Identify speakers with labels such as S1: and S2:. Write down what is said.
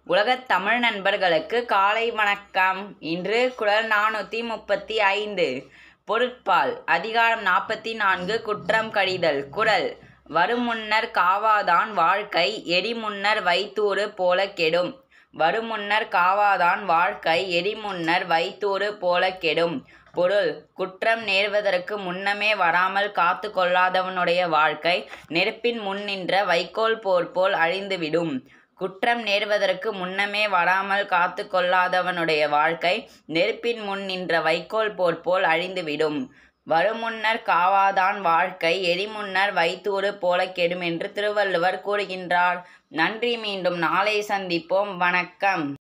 S1: உலகத் தமிழ் நண்பர்களுக்கு காலை வணக்கம் இன்று குரல் நானூற்றி முப்பத்தி ஐந்து பொருட்பால் அதிகாரம் நாற்பத்தி நான்கு குற்றம் கடிதல் குரல் வருமுன்னர் காவாதான் வாழ்க்கை எரிமுன்னர் வைத்தூறு போல கெடும் வருமுன்னர் காவாதான் வாழ்க்கை எரிமுன்னர் வைத்தூறு போல கெடும் பொருள் குற்றம் நேர்வதற்கு முன்னமே வராமல் காத்து கொள்ளாதவனுடைய வாழ்க்கை நெருப்பின் முன் நின்ற வைக்கோல் போர் போல் அழிந்துவிடும் குற்றம் நேர்வதற்கு முன்னமே வராமல் காத்து கொள்ளாதவனுடைய வாழ்க்கை நெருப்பின் முன் நின்ற வைக்கோல் போர் போல் அழிந்துவிடும் வருமுன்னர் காவாதான் வாழ்க்கை எரிமுன்னர் வைத்தூறு போல கெடும் என்று திருவள்ளுவர் கூறுகின்றார் நன்றி மீண்டும் நாளை சந்திப்போம் வணக்கம்